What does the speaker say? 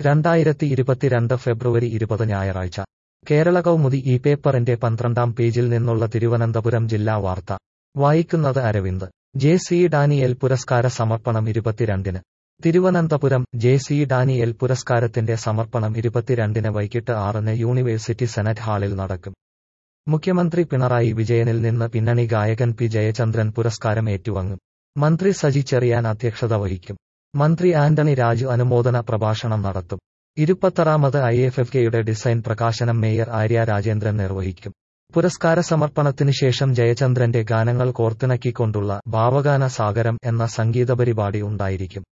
രണ്ടായിരത്തി ഇരുപത്തിരണ്ട് ഫെബ്രുവരി ഇരുപത് ഞായറാഴ്ച കേരള കൗമുദി ഈ പേപ്പറിന്റെ പന്ത്രണ്ടാം പേജിൽ നിന്നുള്ള തിരുവനന്തപുരം ജില്ലാ വാർത്ത വായിക്കുന്നത് അരവിന്ദ് ജെ സി ഡാനിയൽ പുരസ്കാര സമർപ്പണം ഇരുപത്തിരണ്ടിന് തിരുവനന്തപുരം ജെ സി ഡാനിയൽ പുരസ്കാരത്തിന്റെ സമർപ്പണം ഇരുപത്തിരണ്ടിന് വൈകിട്ട് ആറിന് യൂണിവേഴ്സിറ്റി സെനറ്റ് ഹാളിൽ നടക്കും മുഖ്യമന്ത്രി പിണറായി വിജയനിൽ നിന്ന് പിന്നണി ഗായകൻ പി ജയചന്ദ്രൻ പുരസ്കാരം ഏറ്റുവാങ്ങും മന്ത്രി സജി ചെറിയാൻ അധ്യക്ഷത വഹിക്കും മന്ത്രി ആന്റണി രാജു അനുമോദന പ്രഭാഷണം നടത്തും ഇരുപത്തറാമത് ഐ എഫ് എഫ് കെയുടെ ഡിസൈൻ പ്രകാശനം മേയർ ആര്യ രാജേന്ദ്രൻ നിർവഹിക്കും പുരസ്കാര സമർപ്പണത്തിന് ശേഷം ജയചന്ദ്രന്റെ ഗാനങ്ങൾ കോർത്തിണക്കിക്കൊണ്ടുള്ള ഭാവഗാന സാഗരം എന്ന സംഗീത പരിപാടി ഉണ്ടായിരിക്കും